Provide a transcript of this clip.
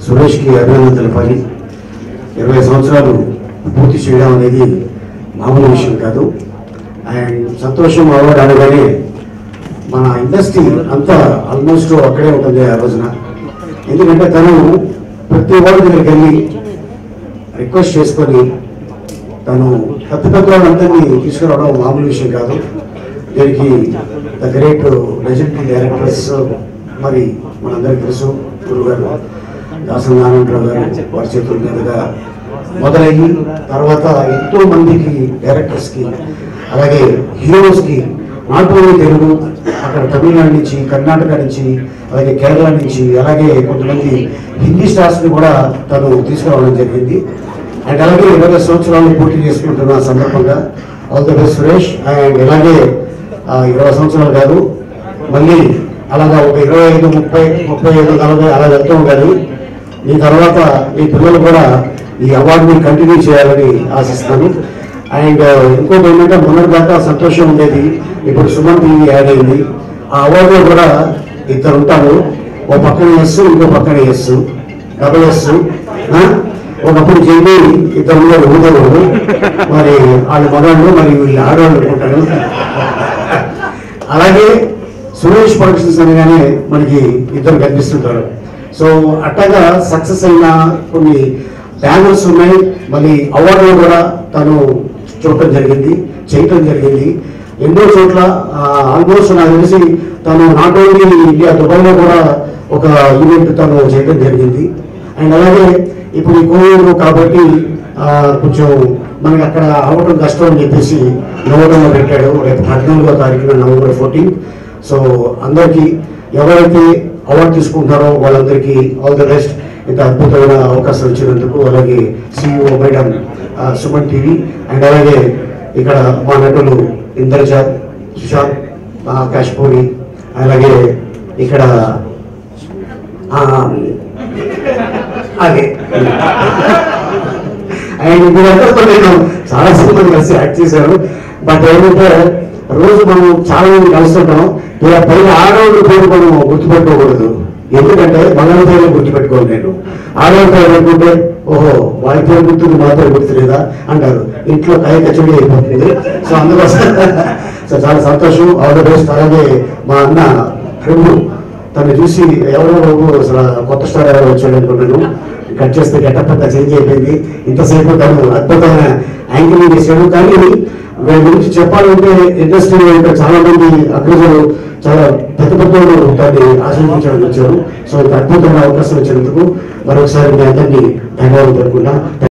సురేష్కి అభినందన తెలపాలి ఇరవై సంవత్సరాలు పూర్తి చేయడం అనేది మామూలు విషయం కాదు అండ్ సంతోషం అవార్డు అనగానే మన ఇండస్ట్రీ అంతా ఆల్మోస్ట్ అక్కడే ఉంటుంది ఆ రోజున ఎందుకంటే తను ప్రతి వాడి దగ్గరికి వెళ్ళి రిక్వెస్ట్ చేసుకొని తను పెద్ద పెద్ద వాళ్ళందరినీ తీసుకురావడం మామూలు విషయం కాదు దీనికి ద గ్రేట్ లెజెండరీ డైరెక్టర్స్ మరి మనందరికీ తెలుసు గురుగారు దాసం నారాయణరావు గారు వారి చేతుల మీదుగా మొదలయ్యి తర్వాత ఎంతో మందికి డైరెక్టర్స్కి అలాగే హీరోస్కి నాట్ ఓన్లీ తెలుగు అక్కడ తమిళనాడు నుంచి కర్ణాటక నుంచి అలాగే కేరళ నుంచి అలాగే కొంతమంది హిందీ స్టార్స్ని కూడా తను తీసుకురావడం జరిగింది అండ్ అలాగే ఇరవై సంవత్సరాలు పూర్తి చేసుకుంటున్న సందర్భంగా all the best Suresh and ఇలాగే ఆ, ఇరవై సంవత్సరాలు కాదు మళ్ళీ అలాగా ఒక ఇరవై ఐదు ముప్పై ముప్పై ఐదు నలభై అలా వెళ్తాం కానీ ఈ తర్వాత మీ పిల్లలు కూడా ఈ అవార్డుని కంటిన్యూ చేయాలని ఆశిస్తాను అండ్ ఇంకోటి ఏంటంటే మొన్నటి దాకా సంతోషం ఉండేది ఇప్పుడు సుమన్ టీవీ యాడ్ అయింది ఆ అవార్డులో కూడా ఇద్దరు ఉంటారు ఓ పక్కన ఎస్ ఇంకో పక్కన ఎస్ డబల్ ఎస్ ఒకప్పుడు జైలు ఇద్దరు ఉన్నారు ఊదరు మరి వాళ్ళు మగాళ్ళు మరి వీళ్ళు ఆడవాళ్ళు అనుకుంటారు అలాగే సురేష్ ప్రొడక్షన్స్ అనగానే మనకి ఇద్దరు కనిపిస్తుంటారు సో అట్టగా సక్సెస్ అయిన కొన్ని బ్యానర్స్ ఉన్నాయి మళ్ళీ అవార్డులు కూడా తను చూడటం జరిగింది చేయటం జరిగింది ఎన్నో చోట్ల ఆల్మోస్ట్ నాకు తెలిసి తను నాట్ ఓన్లీ ఇండియా దుబాయ్లో కూడా ఒక ఈవెంట్ తను చేయడం జరిగింది అండ్ అలాగే ఇప్పుడు ఈ కోవిడ్ కాబట్టి ఆ, కొంచెం మనకి అక్కడ అవ్వడం కష్టం అని చెప్పేసి నవంబర్లో పెట్టాడు రేపు పద్నాలుగో తారీఖున నవంబర్ ఫోర్టీన్ సో అందరికీ ఎవరైతే అవార్డు తీసుకుంటారో వాళ్ళందరికీ ఆల్ ది బెస్ట్ ఇంత అద్భుతమైన అవకాశం ఇచ్చినందుకు అలాగే సిఇఓ మేడం ఆ, సుమన్ టీవీ అండ్ అలాగే ఇక్కడ మా నటులు ఇంద్రజ సుశాంత్ కాశ్పూరి అలాగే ఇక్కడ ఆ, అదే అండ్ మీరందరితో నేను చాలా సినిమాలు కలిసి యాక్ట్ చేశాను బట్ ఏంటంటే రోజు మనం చాలా మంది కలుస్తుంటాం ఇలా పైన ఆడవాళ్ళ పేరు మనం గుర్తుపెట్టుకోకూడదు ఎందుకంటే మగవాళ్ళ పేరు గుర్తుపెట్టుకోను నేను ఆడవాళ్ళ పేరు అనుకుంటే ఓహో వాళ్ళ పేరు గుర్తుంది మా పేరు గుర్తులేదా అంటారు ఇంట్లో కాయ కచడి అయిపోతుంది సో అందుకోసం సో చాలా సంతోషం ఆల్ ద బెస్ట్ అలాగే మా అన్న ప్రభు తను చూసి ఎవరో బాబు అసలు కొత్త స్టార్ ఎవరో వచ్చాడు అనుకున్నాను కట్ చేస్తే గెటప్ అంతా చేంజ్ అయిపోయింది ఇంతసేపు తను అద్భుతమైన యాంకిలింగ్ చేశాడు కానీ వీళ్ళ గురించి చెప్పాలంటే ఇండస్ట్రీలో ఇంకా చాలా మంది అగ్రజులు చాలా పెద్ద పెద్ద వాళ్ళు దాన్ని ఆశీర్వదించడానికి వచ్చారు సో ఇంత అద్భుతమైన అవకాశం ఇచ్చినందుకు మరొకసారి మీ అందరినీ ధన్యవాదాలు తెలుపుకుంటా